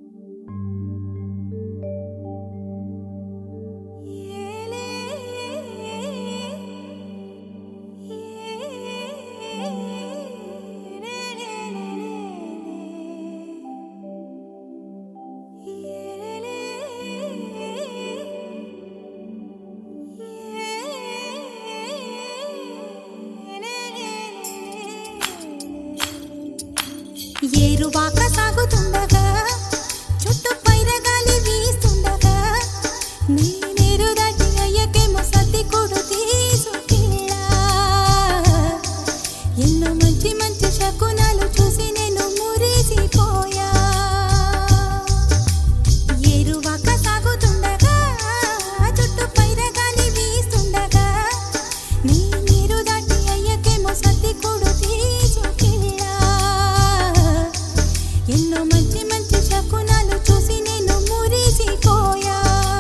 ఏరువాక సాగుతుండగా చుట్టూ పైరగాలి వీస్తుండగా నేనేరు దాటి అయ్యకేమో సర్ది కొడు తీసుకెళ్ళా ఎన్నో మంచి మంచి శకునాలు చూసి నేను మురిసిపోయా ఏరువాక సాగుతుండగా చుట్టూ పైరగాలి వీస్తుండగా నేనేరు దాటి అయ్యకేమో సర్ది కొడు తీసుకెళ్ళా ఎన్నో మంచి మంచి శకునాలు చూసి నేను మురిసిపోయా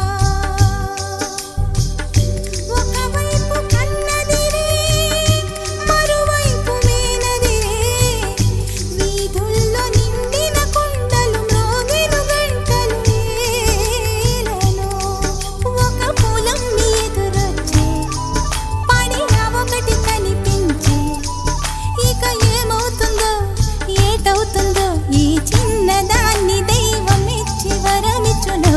ఒకవైపు కన్నదిరే మరోవైపు మేనదిరే వీధుల్లో నిండిన కొండలు మ్రోగెను గంటలు ఏలను ఒక పొలం ఎదురొచ్చే పడిన ఒకటి కనిపించే ఇక ఏమవుతుందో ఏటవుతుందో ఈ చిన్నదాన్ని దైవం ఇచ్చి వరమిచ్చును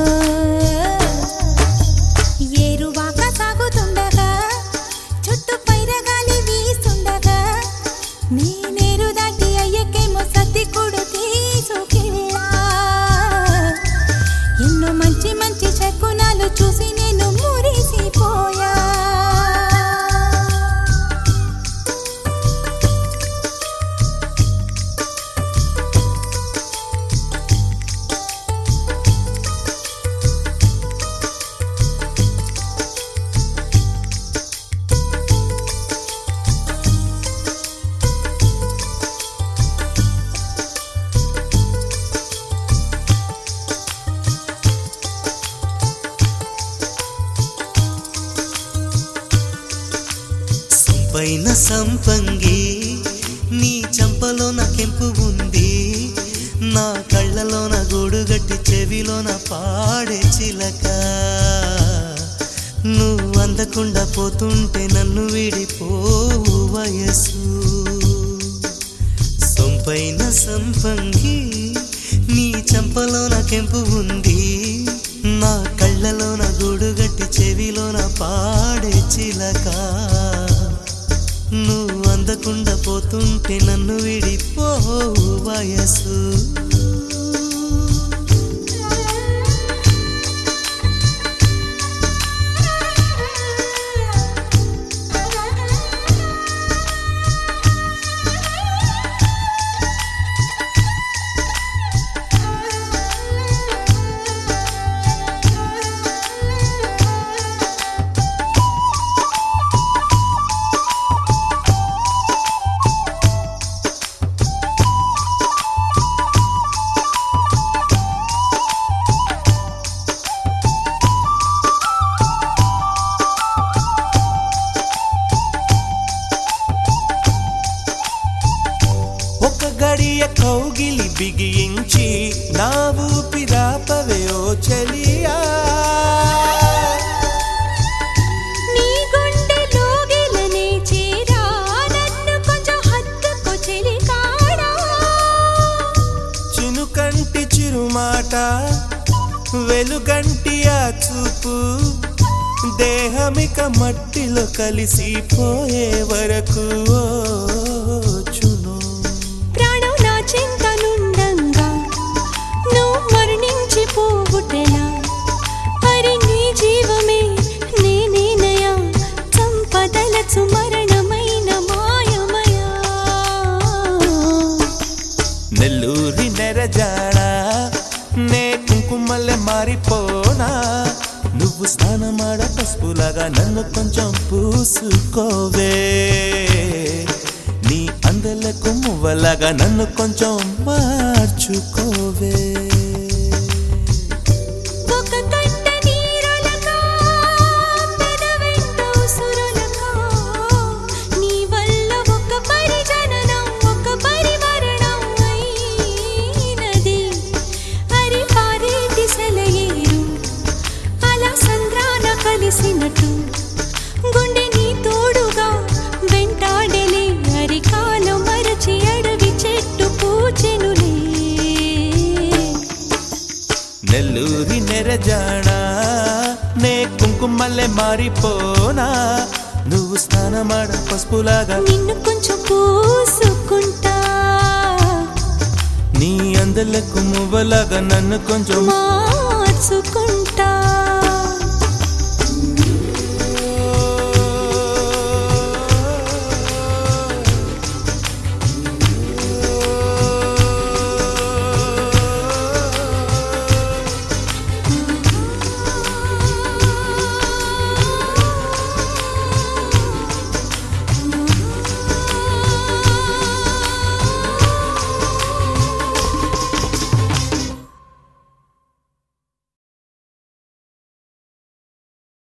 ఏరువాక సాగుతుండగా చుట్టూ పైరగాలి వీస్తుండగా నేనేరు దాటి అయ్యకేమో సత్తి కూడా తీసుకెళ్ళా ఎన్నో మంచి మంచి శకునాలు చూసి నేను మురిసిపోయా పైన సంపంగి నీ చంపలోన కెంపు ఉంది నా కళ్ళలోన గూడుగట్టి చెవిలోన పాడే చిలక నువ్వు అందకుండా పోతుంటే నన్ను విడిపోవు వయసు సొంపైన సంపంగి నీ చంపలోన కెంపు ఉంది నా కళ్ళలోన గూడుగట్టి చెవిలోన పాడే చిలక నువ్వు అందకుండా పోతుంటే నన్ను విడిపోవు వయసు ఒక గడియ కౌగిలి బిగించి నా ఊపిరాపవే ఓ చెలియా నీ గుండెలో గిలనే చేరా నన్ను కొంచెం హత్తుకో చెలికాడా చినుకంటి చిరుమాట వెలుగంటి ఆ చూపు దేహమిక మట్టిలో కలిసిపోయే వరకు ఓ చును ప్రాణం నా చింతనుండంగా నువ్వు మరణించి పోవుటెలా అరి నీ జీవమే నేనేనయా సంపదలచు మరణమైన మాయమయా నెల్లూరి నెరజాడా నే కుంకుమల్లె మారిపోనా నువ్వు స్నానమాడ పసుపులాగా నన్ను కొంచెం పూసుకోవే నీ అందలకు మువ్వలాగా నన్ను కొంచెం మార్చుకోవే ఒక కంట నీరులకా పెదవెంట ఉసురులకా నీ వల్ల ఒక పరిజననం ఒక పరిమరణం అయినది నెల్లూరి నెరజాడా నే కుంకుమల్లె మారిపోనా నువ్వు స్నానమాడ పసుపులాగా నిన్ను కొంచెం పూసుకుంటా నీ అందలకు మువ్వలాగా నన్ను కొంచెం మార్చుకుంటా